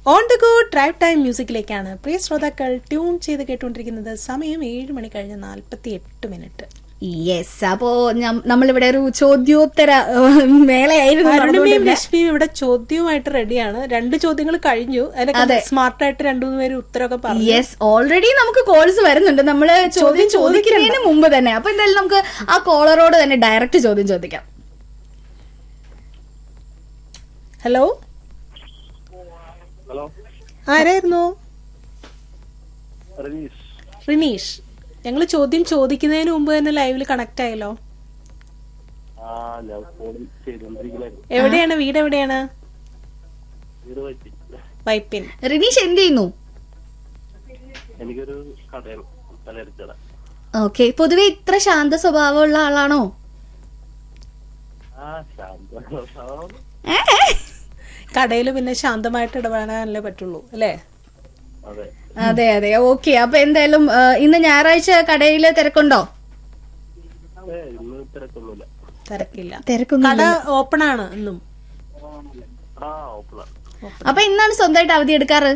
On the go drive time മ്യൂസിക്കിലേക്കാണ് പ്രിയ ശ്രോതാക്കൾ ട്യൂൺ ചെയ്ത് കേട്ടുകൊണ്ടിരിക്കുന്നത് സമയം ഏഴ് മണി കഴിഞ്ഞ് നാൽപ്പത്തി എട്ട് മിനിറ്റ് യെസ് അപ്പോ ഞം- നമ്മളിവിടെ ഒരു ചോദ്യോത്തര ഏഹ്, മേളയായിരുന്നു അരുണിമയും നടന്നുകൊണ്ടിരുന്നത്. ലക്ഷ്മിയും ഇവിടെ ചോദ്യവുമായിട്ട് റെഡിയാണ് രണ്ട് ചോദ്യങ്ങൾ കഴിഞ്ഞു അതിനൊക്കെ സ്മാർട്ടായിട്ട് രണ്ടു മൂന്ന് പേര് ഉത്തരവൊക്കെ പറഞ്ഞു യെസ് ഓൾറെഡി നമുക്ക് കോൾസ് വരുന്നുണ്ട് നമ്മള് ചോദ്യം ചോദിക്കുന്നതിന് മുമ്പ് തന്നെ അപ്പൊ എന്തായാലും നമുക്ക് ആ കോളറോട് തന്നെ ഡയറക്റ്റ് ചോദ്യം ചോദിക്കാം ഹലോ ഹലോ ആരായിരുന്നു റനീഷ് റിനീഷ് ഞങ്ങൾ ചോദ്യം ചോദിക്കുന്നതിന് മുമ്പ് തന്നെ ലൈവിൽ കണക്ട് ആയല്ലോ ആ ഞാൻ ഫോണിൽ ചെയ്തോണ്ടിരിക്കണായിരുന്നു എവിടെയാണ് വീട് എവിടെയാണ് വീട് പറ്റി വൈപ്പിൻ റിനീഷ് എന്ത് ചെയ്യുന്നു എനിക്കൊരു കടയാണ് പലചരക്കട ഓക്കെ പൊതുവെ ഇത്ര ശാന്ത സ്വഭാവമുള്ള ആളാണോ ആ ശാന്ത ഏ? കടയിൽ പിന്നെ ശാന്തമായിട്ട് ഇടപെടാനല്ലേ പറ്റുള്ളൂ അല്ലേ അതെ അതെ അതെ ഓക്കെ അപ്പൊ എന്തായാലും ആ, ഇന്ന് ഞായറാഴ്ച കടയില് തിരക്കുണ്ടോ അതെ ഇന്ന് തിരക്കൊന്നുമില്ല തിരക്കില്ല തിരക്കൊന്നും കട ഓപ്പൺ ആണ് ഇന്നും ആ ഓപ്പണാ അപ്പൊ ഇന്നാണ് സ്വന്തമായിട്ട് അവധി എടുക്കാറ്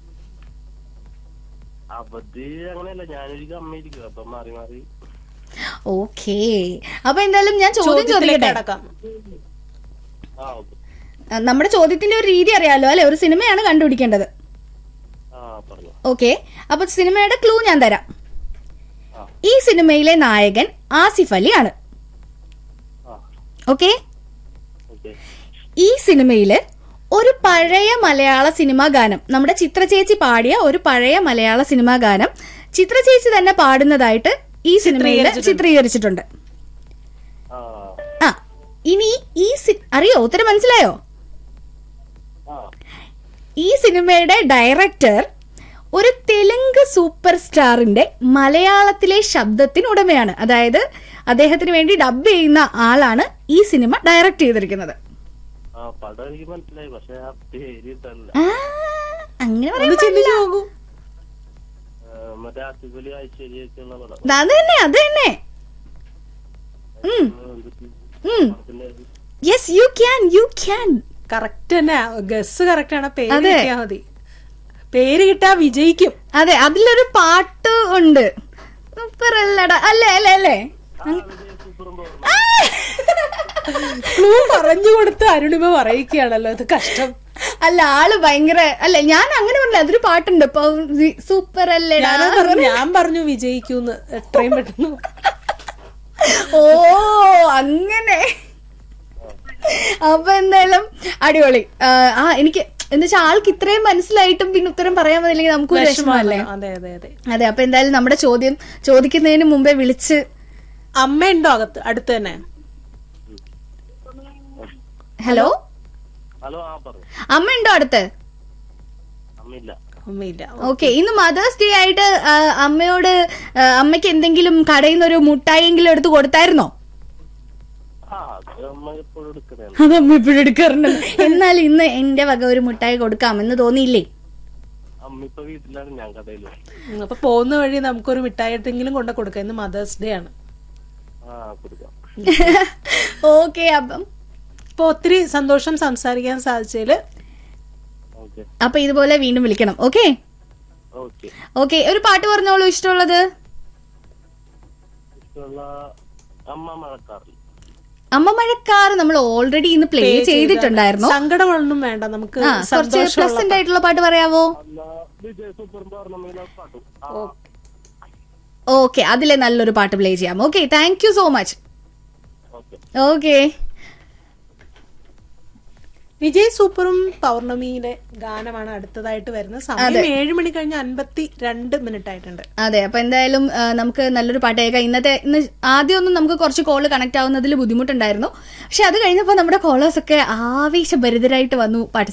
അവധി അങ്ങനെയല്ല ഞാനൊരു അമ്മയിരിക്കും അപ്പൊ മാറി മാറി ഓക്കെ അപ്പൊ എന്തായാലും ഞാൻ ചോദ്യം ചോദ്യത്തിലേക്ക് ചോദിക്കട്ടെ കടക്കാം ആ ഓക്കെ ആ, നമ്മുടെ ചോദ്യത്തിന്റെ ഒരു രീതി അറിയാലോ അല്ലെ ഒരു സിനിമയാണ് കണ്ടുപിടിക്കേണ്ടത് ആ പറഞ്ഞു ഓക്കെ അപ്പൊ സിനിമയുടെ ക്ലൂ ഞാൻ തരാം ആ. ഈ സിനിമയിലെ നായകൻ ആസിഫ് അലിയാണ് ആ ഓക്കെ ഓക്കെ ഈ സിനിമയില് ഒരു പഴയ മലയാള സിനിമാ ഗാനം നമ്മുടെ ചിത്രചേച്ചി പാടിയ ഒരു പഴയ മലയാള സിനിമാ ഗാനം ചിത്രചേച്ചി തന്നെ പാടുന്നതായിട്ട് ഈ സിനിമയിൽ ചിത്രീകരിച്ചിട്ടുണ്ട് ആ ആ ഇനി ഈ സി- അറിയോ ഉത്തരം മനസ്സിലായോ ആ ഈ സിനിമയുടെ ഡയറക്ടർ ഒരു തെലുങ്ക് സൂപ്പർ സ്റ്റാറിന്റെ മലയാളത്തിലെ ശബ്ദത്തിനുടമയാണ് അതായത് അദ്ദേഹത്തിന് വേണ്ടി ഡബ് ചെയ്യുന്ന ആളാണ് ഈ സിനിമ ഡയറക്ട് ചെയ്തിരിക്കുന്നത് ആ പടം എനിക്ക് മനസ്സിലായി പക്ഷെ ആ പേര് കിട്ടാനില്ല ആ, അങ്ങനെ ഒന്ന് പറയാൻ ചിന്തിച്ചു നോക്കൂ ആ, മറ്റേ ആസിഫലി ആഴ്ചയൊക്കെയുള്ള പടം അത് തന്നെ അത് തന്നെ ഉം. ഉം. പടത്തിന്റെ yes you can you can correct തന്നെ ഗസ് കറക്റ്റ് ആണ് പേര് അതെ. കിട്ടിയാ മതി പേര് കിട്ടാ വിജയിക്കും അതെ അതിലൊരു പാട്ട് ഉണ്ട് സൂപ്പർ അല്ലടാ അല്ലേ അല്ലേ അല്ലേ സൂപ്പറും ക്ലൂ പറഞ്ഞു കൊടുത്ത് അരുണിമ പറയിക്കുകയാണല്ലോ ഇത് കഷ്ടം അല്ല ആള് ഭയങ്കര അല്ല ഞാൻ അങ്ങനെ പറഞ്ഞില്ല അതൊരു പാട്ടുണ്ട് ഇപ്പൊ സൂപ്പർ അല്ലേടാ ഞാനത് പറഞ്ഞു ഞാൻ പറഞ്ഞു വിജയിക്കൂന്ന് എത്രയും പെട്ടെന്ന് ഓ അങ്ങനെ അപ്പൊ എന്തായാലും അടിപൊളി ആ, ആ എനിക്ക് എന്താ വെച്ചാൽ ആൾക്ക് ഇത്രയും മനസ്സിലായിട്ടും പിന്നെ ഉത്തരം പറയാൻ പറ്റില്ലെങ്കിൽ നമുക്കൊരു വിഷമല്ലേ അതെ അതെ അതെ അതെ അപ്പൊ എന്തായാലും നമ്മുടെ ചോദ്യം ചോദിക്കുന്നതിന് മുമ്പേ വിളിച്ച് അമ്മയുണ്ടോ അകത്ത് അടുത്ത് തന്നെ ഹലോ ഹലോ ആ പറഞ്ഞു അമ്മ ഉണ്ടോ അടുത്ത് അമ്മയില്ല അമ്മയില്ല ഓക്കെ ഇന്ന് മദേഴ്സ് ഡേ ആയിട്ട് ആ, അമ്മയോട് ആ, അമ്മയ്ക്ക് എന്തെങ്കിലും കടയിൽ നിന്ന് ഒരു മുട്ടായെങ്കിലും എടുത്ത് കൊടുത്തായിരുന്നോ ആ അത് അമ്മ എപ്പോഴും എടുക്കണേ അത് അമ്മ ഇപ്പോഴും എടുക്കാറുണ്ട് എന്നാൽ ഇന്ന് എന്റെ വക ഒരു മുട്ടായി കൊടുക്കാമെന്ന് തോന്നിയില്ലേ അമ്മ ഇപ്പൊ വീട്ടിലാണ് ഞാൻ കടയില് ഉം, അപ്പൊ പോകുന്ന വഴി നമുക്കൊരു മിഠായിട്ടെങ്കിലും കൊണ്ട കൊടുക്കാം ഇന്ന് മദേഴ്സ് ഡേ ആണ് ആ കൊടുക്കാം ഓക്കെ അപ്പം അപ്പൊ ഒത്തിരി സന്തോഷം സംസാരിക്കാൻ സാധിച്ചതില് ഓക്കെ അപ്പൊ ഇതുപോലെ വീണ്ടും വിളിക്കണം ഓക്കെ ഓക്കെ ഓക്കെ ഒരു പാട്ട് പറഞ്ഞോളൂ ഇഷ്ടമുള്ളത് ഇഷ്ടമുള്ള അമ്മ മഴക്കാറിൽ അമ്മ മഴക്കാർ നമ്മൾ ഓൾറെഡി ഇന്ന് പ്ലേ ചെയ്തിട്ടുണ്ടായിരുന്നു സങ്കടമൊന്നും വേണ്ട നമുക്ക് ആ കുറച്ച് പ്രസന്റ് ആയിട്ടുള്ള പാട്ട് പറയാവോ അല്ല വിജയ് സൂപ്പർ പൗർണമിയിലെ പാട്ടും ആ, ഓക്കെ അതിലെ നല്ലൊരു പാട്ട് പ്ലേ ചെയ്യാം okay thank you so much okay okay Vijay സൂപ്പറും പൗർണമിയിലെ ഗാനമാണ് അടുത്തതായിട്ട് വരുന്നത് സമയം ഏഴ് മണി കഴിഞ്ഞ് അൻപത്തി രണ്ട് മിനിറ്റ് ആയിട്ടുണ്ട് അതെ അപ്പൊ എന്തായാലും ആ, നമുക്ക് നല്ലൊരു പാട്ട് കേൾക്കാം ഇന്നത്തെ ഇന്ന് ആദ്യമൊന്നും നമുക്ക് കുറച്ച് കോള് കണക്ട് ആവുന്നതിൽ ബുദ്ധിമുട്ടുണ്ടായിരുന്നു പക്ഷെ അത് കഴിഞ്ഞപ്പോൾ നമ്മുടെ കോളേഴ്സ് ഒക്കെ ആവേശഭരിതരായിട്ട് വന്നു